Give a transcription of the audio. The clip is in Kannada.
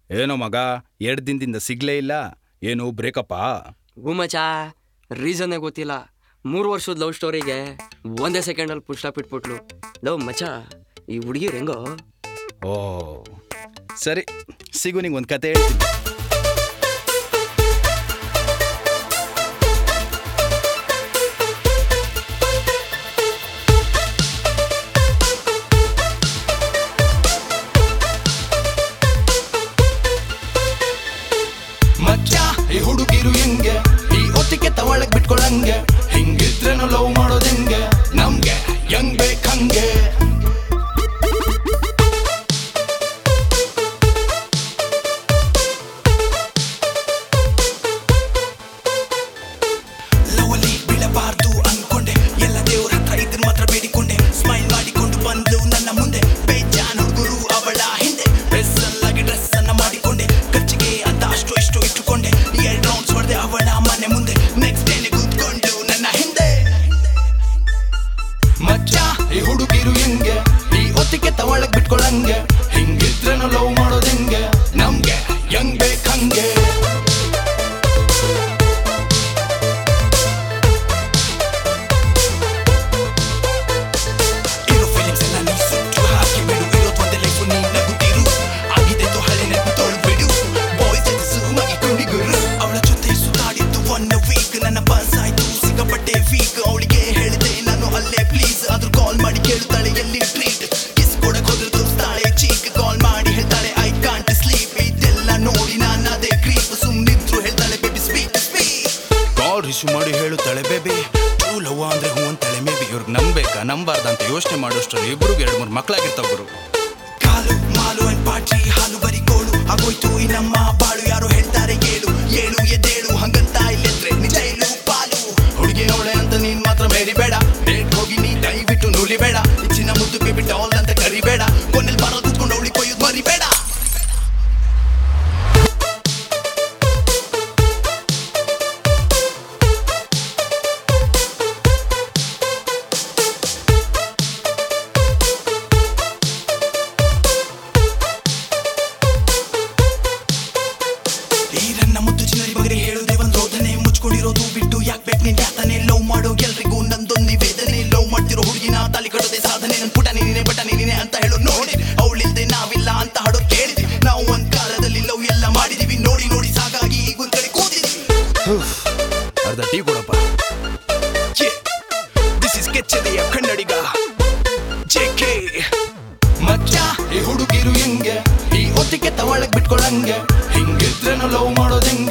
ಏನೋ ಮಗ ಎರಡು ದಿನದಿಂದ ಸಿಗ್ಲೇ ಇಲ್ಲ ಏನು ಬ್ರೇಕಪ್ಪಾ ಹ್ಞೂ ಮಚ ರೀಸನ್ನೇ ಗೊತ್ತಿಲ್ಲ ಮೂರು ವರ್ಷದ ಲವ್ ಸ್ಟೋರಿಗೆ ಒಂದೇ ಸೆಕೆಂಡಲ್ಲಿ ಪುಲ್ ಸ್ಟಾಪ್ ಇಟ್ಬಿಟ್ಲು ಲವ್ ಮಚ ಈ ಹುಡುಗಿರು ಹೆಂಗೋ ಓ ಸರಿ ಸಿಗು ನಿಂಗೆ ಒಂದು ಕತೆ ಹೇಳ್ತೀನಿ ಮಚ್ಚ ಈ ಹುಡುಗಿರು ಹೆಂಗೆ ಈ ಒತ್ತಿಗೆ ತವಳಕ್ ಬಿಟ್ಕೊಳಂಗೆ ಹಿಂಗಿದ್ರೇನು ಲವ್ ಮಾಡೋದ್ ಹೆಂಗೆ ನಮ್ಗೆ ಹೆಂಗ್ ಬೇಕ್ ಹಂಗೆ ಲವಲಿ ಬೀಳಬಾರ್ದು ಅನ್ಕೊಂಡೆ ಎಲ್ಲ ದೇವ್ರ ಹತ್ರ ಇದ್ರ ಮಾತ್ರ ಬೇಡಿಕೊಂಡೆ ಸ್ಮೈಲ್ ಮಾಡಿಕೊಂಡು ಬಂದು ನನ್ನ ಮುಂದೆ ಬೇಜಾನ್ ಹುಡುಗರು ಅವಳ ಹಿಂದೆ ಬೆಸ್ಸಲ್ಲಾಗಿ ಡ್ರೆಸ್ ಅನ್ನ ಮಾಡಿಕೊಂಡೆ ಖರ್ಚಿಗೆ ಅಂತ ಅಷ್ಟು ಇಷ್ಟು ಇಟ್ಟುಕೊಂಡೆ ಎರಡ್ ರೌಂಡ್ಸ್ ಹೊಡೆದೆ ಅವಳ ಮನೆ ಮುಂದೆ ನೆಕ್ಸ್ಟ್ ಡೇನೆ ಕೂತ್ಕೊಂಡು ನನ್ನ ಹಿಂದೆ ಮಚ್ಚ ಈ ಹುಡುಗಿರು ಹೆಂಗೆ ಈ ಒತ್ತಿಗೆ ತವಳಕ್ ಬಿಟ್ಕೊಳಂಗೆ ಹಿಂಗಿದ್ರೇನು ಲವ್ ಮಾಡೋದ್ ಹೆಂಗೆ ನಮ್ಗೆ ಹೆಂಗ್ ಬೇಕ್ ಹಂಗೆ ಇರೋ ಫೀಲಿಂಗ್ಸ್ ಎಲ್ಲ ನೀ ಸುಟ್ಟು ಹಾಕಿ ಬಿಡು ಇರೋದ್ ಒಂದೇ ಲೈಫ್ ನೀ ನಗುತ್ತಿರು ಆಗಿದೆ ಹಳೆ ನೆನಪು ತೊಳ್ಬಿಡು ಬಾಯ್ಸ್ ಜೊತೆ zoom ಆಗಿ ಕುಣಿಗುರು ಅವಳ ಜೊತೆ ಸುತ್ತಾಡಿದ್ದು ಒನ್ ವೀಕ್ ನನ್ನ ಪಾಸ್ ಆಯ್ತು ಸಿಕ್ಕಾಪಟ್ಟೆ ವೀಕ್ ಅವಳಿಗೆ ಹೇಳಿದೆ ನಾನು ಅಲ್ಲೇ ಪ್ಲೀಸ್ ಆದ್ರೂ ಕಾಲ್ ಮಾಡಿ ಕೇಳುತ್ತಾಳೆ ಎಲ್ಲಿ ಟ್ರೀಟ್ ಕಿಸ್ ಕೊಡಕ್ ಹೋದ್ರೆ ತೋರಿಸ್ತಾಳೆ ಚೀಕ್ ಕಾಲ್ ಮಾಡಿ ಹೇಳ್ತಾಳೆ ಐ ಕಾಂಟ್ ಸ್ಲೀಪ್ ಇದೆಲ್ಲ ನೋಡಿ ನಾನು ಅದೇ ಕ್ರೀಪ್ ಸುಮ್ನಿದ್ರು ಹೇಳ್ತಾಳೆ baby speak speak call receive ಮಾಡಿ ಹೇಳುತ್ತಾಳೆ ಬೇಬಿ ಟ್ರೂ ಲವ್ ಅಂದ್ರೆ ಹೂ ಅಂತಾಳೆ ಮೇಬಿ ಇವ್ರಿಗೆ ನಂಬೇಕಾ ನಂಬಾರ್ದ ಅಂತ ಯೋಚನೆ ಮಾಡೋಷ್ಟ್ರಲ್ಲಿ ಇಬ್ರಿಗೆ ಎರಡು ಮೂರು ಮಕ್ಕಳಾಗಿರ್ತಾವ ಗುರು ಕಾಲು ಮಾಲು ಅಂಡ್ ಪಾಟಿ ಹಾಲು ಬರಿ ಗೋಳು ಆಗೋಯ್ತು ಈ ನಮ್ಮ ಬಾಳು ಯಾರೋ ಹೇಳ್ತಾರೆ ಏಳು ಏಳು ಎದ್ದೇಳು ಹಂಗಂತ ಇಲ್ಲೆದ್ರೆ ನಿಜ ಇಲ್ಲು ಪಾಲು ಹುಡುಗಿ ಅವಳೆ ಅಂತ ನೀನ್ ಮಾತ್ರ ಮೇರಿಬೇಡ ಡೇಟ್ ಹೋಗಿ ನೀ ದಯವಿಟ್ಟು ನೂಲಿಬೇಡ ಇಚ್ಚಿನ ಮುದ್ದು ಬೇಬಿ ಡಾಲ್ ಅಂತ ಕರಿಬೇಡ ಕೊನೆಲ್ ಬರೋ ಕೂತ್ಕೊಂಡು ಅವಳಿ ಕೊಯ್ಯೋದು ಮರಿಬೇಡ ಈ ನನ್ನ ಮುದ್ದು ಚಿನ್ನರಿ ಬಗ್ರೆ ಹೇಳುದೇ ಒಂದ್ ರೋದನೆ ಮುಚ್ಕೊಂಡಿರೋದು ಬಿಟ್ಟು ಯಾಕ್ ಬೇಕು ನಿನ್ ಯಾತನೆ ಲವ್ ಮಾಡೋ ಎಲ್ರಿಗೂ ನಂದೊಂದ್ ನಿವೇದನೆ ಲವ್ ಮಾಡ್ತಿರೋ ಹುಡುಗಿನ ತಾಲಿ ಕಟ್ಟೋದೆ ಸಾಧನೆ ನನ್ ಪುಟ ನೀನೆ ಬಟ ನೀನೆ ಅಂತ ಹೇಳೋ ನೋಡಿ ಅವಳಿಲ್ದೆ ನಾವಿಲ್ಲ ಅಂತ ಹಾಡೋ ಕೇಳಿದ್ವಿ ನಾವು ಒಂದ್ ಕಾಲದಲ್ಲಿ ಲವ್ ಎಲ್ಲ ಮಾಡಿದೀವಿ ನೋಡಿ ನೋಡಿ ಸಾಕಾಗಿ ಈಗ ಒಂದ್ ಕಡೆ ಕೂತಿದೀವಿ ಅರ್ಧ ಟೀ ಕೊಡಪ್ಪ ದಿಸ್ ಇಸ್ ಕೆಚ್ಚದೆಯ ಕನ್ನಡಿಗ ಜೆಕೆ ಮಚ್ಚ ಈ ಹುಡುಗಿರು ಹೆಂಗೆ ಈ ಒತ್ತಿಗೆ ತವಳಕ್ ಬಿಟ್ಕೊಳಂಗೆ ಹಿಂಗಿದ್ರೇನು ಲವ್ ಮಾಡೋದ್ ಹೆಂಗೆ